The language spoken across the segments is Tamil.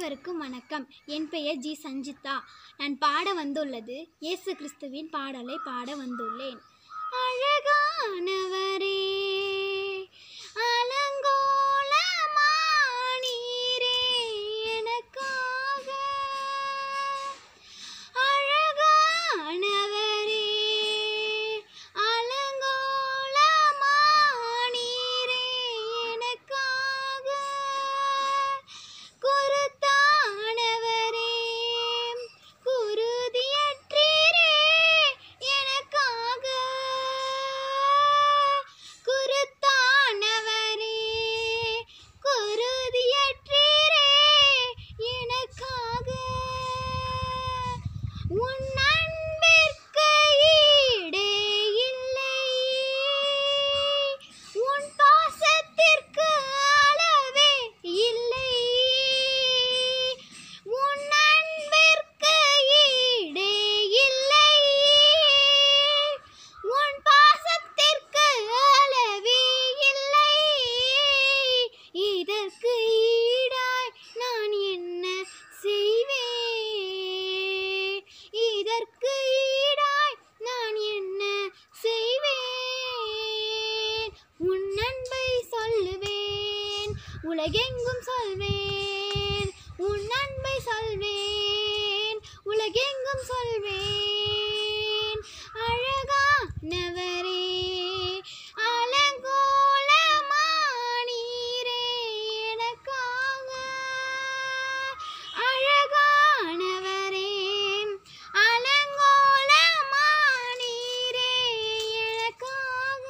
அனைவருக்கும் வணக்கம் என் பெயர் ஜி சஞ்சிதா நான் பாட வந்துள்ளது இயேசு கிறிஸ்துவின் பாடலை பாட வந்துள்ளேன் அழகானவரே அலங்கோலமானீரே எனக்காக அழகானவரே அலங்கோலமானீரே எனக்காக குருத்தானவரே குருதியற்றீரே எனக்காக குருத்தானவரே குருதியற்றீரே எனக்காக உன் அன்பிற்கு ஈடே இல்லை உன் பாசத்திற்கு அளவே இல்லை உன் அன்பிற்கு ஈடே இல்லை உன் பாசத்திற்கு அளவே இல்லை இதற்கு ஈடாய் நான் என்ன செய்வேன் இதற்கு ஈடாய் நான் என்ன செய்வேன் உன் அன்பை சொல்லுவேன் உலகெங்கும் சொல்வேன் உன் அன்பை சொல்வேன் உலகெங்கும் சொல்வேன் அழகானவரே அலங்கோலமானீரே எனக்காக அழகானவரே அலங்கோலமானீரே எனக்காக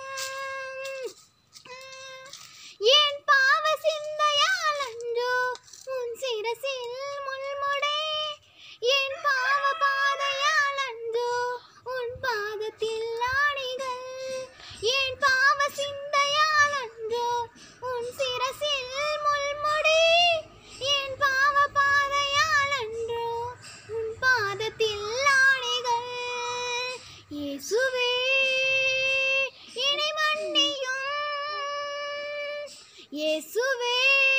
என் பாவ சிந்தையால் அன்றோ உன் சிரசில் முள்முடை என் பாவ பாதையால் அன்றோ உன் பாதத்தில் ஆணிகள் என் பாவ சிந்தையால் அன்றோ உன் சிரசில் முள்முடி என் பாவ பாதையால் அன்றோ உன் பாதத்தில் ஆணிகள் இயேசுவே இனி மன்னியும் இயேசுவே